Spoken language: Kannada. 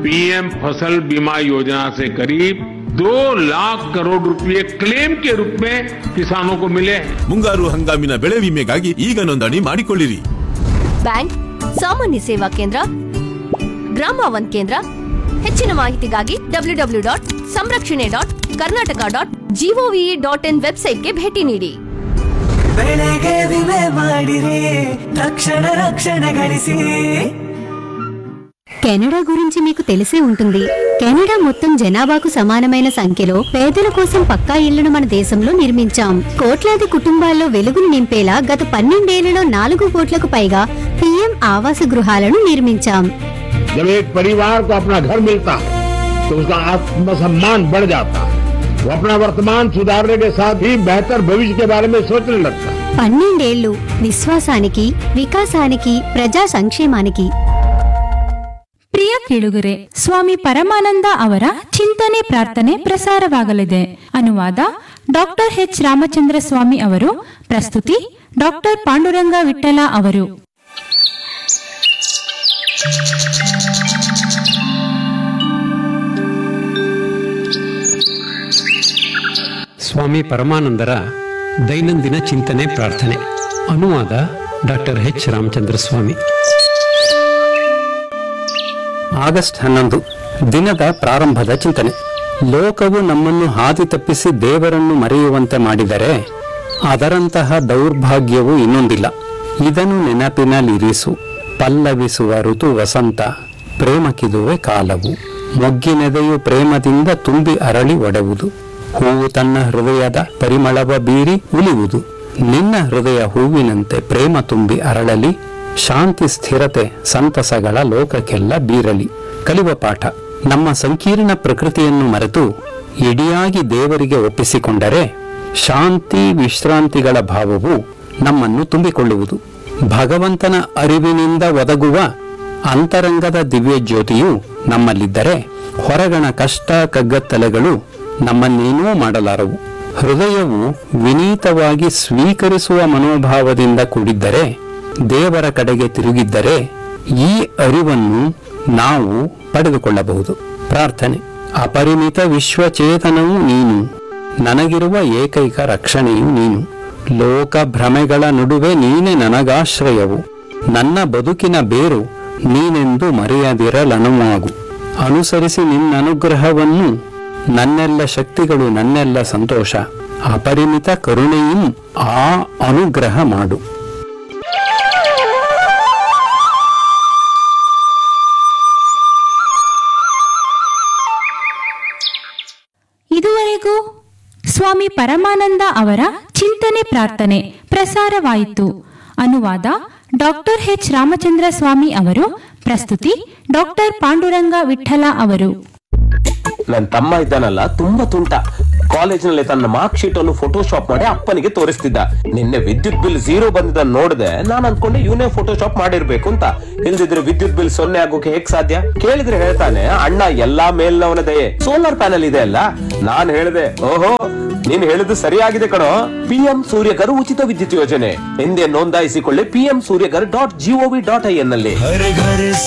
पीएम फसल बीमा योजना से करीब दो लाख करोड़ रुपए क्लेम के रूप में किसानों को मिले हैं ಮುಂಗಾರು ಹಂಗಾಮಿನ ಬೆಳೆ ವಿಮೆಗಾಗಿ ಈಗ ನೋಂದಣಿ ಮಾಡಿಕೊಳ್ಳಿರಿ ಬ್ಯಾಂಕ್ ಸಾಮಾನ್ಯ ಸೇವಾ ಕೇಂದ್ರ ಗ್ರಾಮ ಒನ್ ಕೇಂದ್ರ ಹೆಚ್ಚಿನ ಮಾಹಿತಿಗಾಗಿ W W dot Samrakshane dot Karnataka dot G O V dot in ವೆಬ್ಸೈಟ್ಗೆ ಭೇಟಿ ನೀಡಿ ಬೆಳೆಗೆ ವಿಮೆ ಮಾಡಿರಿ ತಕ್ಷಣ ರಕ್ಷಣೆ ಗಳಿಸಿ కెనడా గురించి మీకు తెలిసే ఉంటుంది కెనడా మొత్తం జనాభాకు సమానమైన సంఖ్యలో పేదల కోసం పక్కా ఇళ్లను మన దేశంలో నిర్మించాం కోట్లాది కుటుంబాల్లో వెలుగును నింపేలా గత పన్నెండేళ్లలో నాలుగు కోట్లకు పైగా పీఎం ఆవాస గృహాలను నిర్మించాం जब एक परिवार को अपना घर मिलता है तो उसका आत्मसम्मान बढ़ जाता है वो अपना वर्तमान सुधारने के साथ ही बेहतर भविष्य के बारे में सोचने लगता है పన్నెండేళ్లు విశ్వాసానికి వికాసానికి ప్రజా సంక్షేమానికి ಪ್ರಿಯ ಕೇಳುಗರೆ ಸ್ವಾಮಿ ಪರಮಾನಂದ ಅವರ ಚಿಂತನೆ ಪ್ರಾರ್ಥನೆ ಪ್ರಸಾರವಾಗಲಿದೆ ಅನುವಾದ ಡಾಕ್ಟರ್ ಎಚ್ ರಾಮಚಂದ್ರ ಸ್ವಾಮಿ ಅವರು ಪ್ರಸ್ತುತಿ ಡಾಕ್ಟರ್ ಪಾಂಡುರಂಗ ವಿಠಲ ಅವರು ಸ್ವಾಮಿ ಪರಮಾನಂದರ ದೈನಂದಿನ ಚಿಂತನೆ ಪ್ರಾರ್ಥನೆ ಅನುವಾದ doctor H Ramachandra Swamy August ಹನ್ನೊಂದು ದಿನದ ಪ್ರಾರಂಭದ ಚಿಂತನೆ ಲೋಕವು ನಮ್ಮನ್ನು ಹಾದಿ ತಪ್ಪಿಸಿ ದೇವರನ್ನು ಮರೆಯುವಂತೆ ಮಾಡಿದರೆ ಅದರಂತಹ ದೌರ್ಭಾಗ್ಯವು ಇನ್ನೊಂದಿಲ್ಲ ಇದನ್ನು ನೆನಪಿನಲ್ಲಿರಿಸು ಪಲ್ಲವಿಸುವ ಋತು ವಸಂತ ಪ್ರೇಮಕ್ಕಿದುವೆ ಕಾಲವು ಮೊಗ್ಗಿನೆದೆಯು ಪ್ರೇಮದಿಂದ ತುಂಬಿ ಅರಳಿ ಒಡೆವುದು ಹೂವು ತನ್ನ ಹೃದಯದ ಪರಿಮಳವ ಬೀರಿ ಉಳಿಯುವುದು ನಿನ್ನ ಹೃದಯ ಹೂವಿನಂತೆ ಪ್ರೇಮ ತುಂಬಿ ಅರಳಲಿ ಶಾಂತಿ ಸ್ಥಿರತೆ ಸಂತಸಗಳ ಲೋಕಕ್ಕೆಲ್ಲ ಬೀರಲಿ ಕಲಿವ ಪಾಠ ನಮ್ಮ ಸಂಕೀರ್ಣ ಪ್ರಕೃತಿಯನ್ನು ಮರೆತು ಇಡಿಯಾಗಿ ದೇವರಿಗೆ ಒಪ್ಪಿಸಿಕೊಂಡರೆ ಶಾಂತಿ ವಿಶ್ರಾಂತಿಗಳ ಭಾವವು ನಮ್ಮನ್ನು ತುಂಬಿಕೊಳ್ಳುವುದು ಭಗವಂತನ ಅರಿವಿನಿಂದ ಒದಗುವ ಅಂತರಂಗದ ದಿವ್ಯ ಜ್ಯೋತಿಯು ನಮ್ಮಲ್ಲಿದ್ದರೆ ಹೊರಗಣ ಕಷ್ಟ ಕಗ್ಗತ್ತಲೆಗಳು ನಮ್ಮನ್ನೇನೂ ಮಾಡಲಾರವು ಹೃದಯವು ವಿನೀತವಾಗಿ ಸ್ವೀಕರಿಸುವ ಮನೋಭಾವದಿಂದ ಕೂಡಿದ್ದರೆ ದೇವರ ಕಡೆಗೆ ತಿರುಗಿದ್ದರೆ ಈ ಅರಿವನ್ನು ನಾವು ಪಡೆದುಕೊಳ್ಳಬಹುದು ಪ್ರಾರ್ಥನೆ ಅಪರಿಮಿತ ವಿಶ್ವಚೇತನವು ನೀನು ನನಗಿರುವ ಏಕೈಕ ರಕ್ಷಣೆಯು ನೀನು ಲೋಕ ಭ್ರಮೆಗಳ ನಡುವೆ ನೀನೆ ನನಗಾಶ್ರಯವು ನನ್ನ ಬದುಕಿನ ಬೇರು ನೀನೆಂದು ಮರೆಯದಿರಲನುವಾಗು ಅನುಸರಿಸಿ ನಿನ್ನ ಅನುಗ್ರಹವನ್ನು ನನ್ನೆಲ್ಲ ಶಕ್ತಿಗಳು ನನ್ನೆಲ್ಲ ಸಂತೋಷ ಅಪರಿಮಿತ ಕರುಣೆಯೂ ಆ ಅನುಗ್ರಹ ಮಾಡು ಇದುವರೆಗೂ ಸ್ವಾಮಿ ಪರಮಾನಂದ ಅವರ ಚಿಂತನೆ ಪ್ರಾರ್ಥನೆ ಪ್ರಸಾರವಾಯಿತು ಅನುವಾದ ಡಾಕ್ಟರ್ ಎಚ್ ರಾಮಚಂದ್ರ ಸ್ವಾಮಿ ಅವರು ಪ್ರಸ್ತುತಿ ಡಾಕ್ಟರ್ ಪಾಂಡುರಂಗ ವಿಠಲ ಅವರು ನನ್ನ ತಮ್ಮ ಇದ್ದಾನಲ್ಲ ತುಂಬಾ ತುಂಟ ಕಾಲೇಜಿನಲ್ಲಿ ತನ್ನ ಮಾರ್ಕ್ ಶೀಟ್ ಅನ್ನು ಫೋಟೋಶಾಪ್ ಮಾಡಿ ಅಪ್ಪನಿಗೆ ತೋರಿಸ್ತಿದ್ದ ನಿನ್ನೆ ವಿದ್ಯುತ್ ಬಿಲ್ ಝೀರೋ ಬಂದಿದ್ದ ನೋಡಿದೆ ನಾನು ಅನ್ಕೊಂಡೆ ಇವನೇ ಫೋಟೋಶಾಪ್ ಮಾಡಿರ್ಬೇಕು ಅಂತ ಇಲ್ದಿದ್ರೆ ವಿದ್ಯುತ್ ಬಿಲ್ ಸೊನ್ನೆ ಆಗೋಕೆ ಹೇಗ್ ಸಾಧ್ಯ ಕೇಳಿದ್ರೆ ಹೇಳ್ತಾನೆ ಅಣ್ಣ ಎಲ್ಲಾ ಮೇಲ್ನವನ ದಯೆ ಸೋಲಾರ್ ಪ್ಯಾನಲ್ ಇದೆ ಅಲ್ಲ ನಾನ್ ಹೇಳಿದೆ ಓಹೋ ನೀನ್ ಹೇಳಿದ್ದು ಸರಿಯಾಗಿದೆ ಕಣೋ ಪಿಎಂ ಸೂರ್ಯಕರ್ ಉಚಿತ ವಿದ್ಯುತ್ ಯೋಜನೆ ಎಂದೇ ನೋಂದಾಯಿಸಿಕೊಳ್ಳಿ PM Suryaghar dot G O V dot I N ನಲ್ಲಿ ಹರ ಘರ